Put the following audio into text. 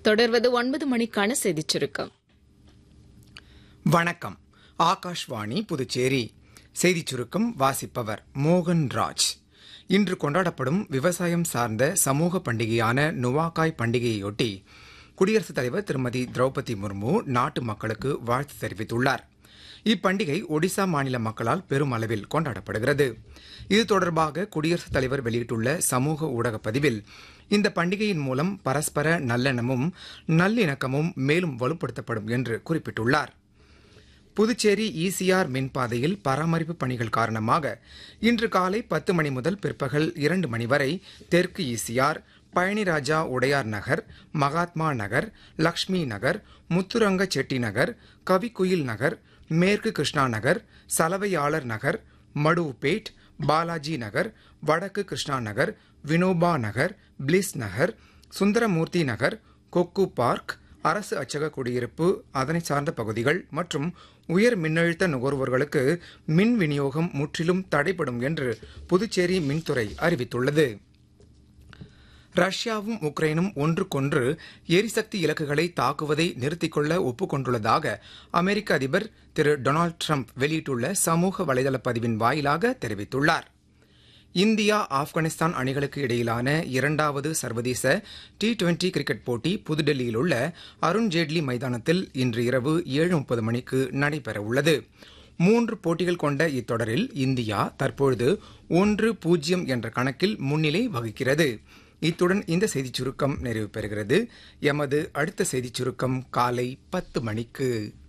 தொடர்வது ஒன்பது மணிக்கான செய்திச் சுருக்கம் வணக்கம் ஆகாஷ்வாணி புதுச்சேரி செய்திச் சுருக்கம் வாசிப்பவர் மோகன் ராஜ் இன்று கொண்டாடப்படும் விவசாயம் சார்ந்த சமூக பண்டிகையான நுவாகாய் பண்டிகையொட்டி குடியரசுத் தலைவர் திருமதி திரௌபதி முர்மு நாட்டு மக்களுக்கு வாழ்த்து தெரிவித்துள்ளார் இப்பண்டிகை ஒடிசா மாநில மக்களால் பெரும் அளவில் கொண்டாடப்படுகிறது இது தொடர்பாக குடியரசுத் தலைவர் வெளியிட்டுள்ள சமூக ஊடக பதிவில் இந்த பண்டிகையின் மூலம் பரஸ்பர நல்லெண்ணமும் நல்லிணக்கமும் மேலும் வலுப்படுத்தப்படும் என்று குறிப்பிட்டுள்ளார் புதுச்சேரி ஈசிஆர் மின்பாதையில் பராமரிப்பு பணிகள் காரணமாக இன்று காலை பத்து மணி முதல் பிற்பகல் இரண்டு மணி வரை தெற்கு ஈசிஆர் பழனிராஜா உடையார் நகர் மகாத்மா நகர் லக்ஷ்மி நகர் முத்துரங்க செட்டி நகர் கவிக்குயில் நகர் மேற்கு கிருஷ்ணா நகர் சலவையாளர் நகர் மடுவுப்பேட் பாலாஜி நகர் வடக்கு கிருஷ்ணா நகர் வினோபா நகர் பிளிஸ் நகர் சுந்தரமூர்த்தி நகர் கொக்கு பார்க் அரசு அச்சக குடியிருப்பு அதனை சார்ந்த பகுதிகள் மற்றும் உயர் மின்னழுத்த நுகர்வோர்களுக்கு மின் விநியோகம் முற்றிலும் தடைப்படும் என்று புதுச்சேரி மின்துறை அறிவித்துள்ளது ரஷ்யாவும் உக்ரைனும் ஒன்றுக்கொன்று எரிசக்தி இலக்குகளை தாக்குவதை நிறுத்திக் கொள்ள ஒப்புக்கொண்டுள்ளதாக அமெரிக்க அதிபர் திரு டொனால்டு ட்ரம்ப் வெளியிட்டுள்ள சமூக வலைதள பதிவின் வாயிலாக தெரிவித்துள்ளார் இந்தியா ஆப்கானிஸ்தான் அணிகளுக்கு இடையிலான இரண்டாவது சர்வதேச டி டுவெண்டி கிரிக்கெட் போட்டி புதுடெல்லியில் உள்ள அருண் ஜேட்லி மைதானத்தில் இன்று இரவு ஏழு முப்பது மணிக்கு நடைபெறவுள்ளது மூன்று போட்டிகள் கொண்ட இத்தொடரில் இந்தியா தற்பொழுது ஒன்று பூஜ்ஜியம் என்ற கணக்கில் முன்னிலை வகிக்கிறது இத்துடன் இந்த செய்திச் சுருக்கம் நிறைவு பெறுகிறது எமது அடுத்த செய்திச் சுருக்கம் காலை பத்து மணிக்கு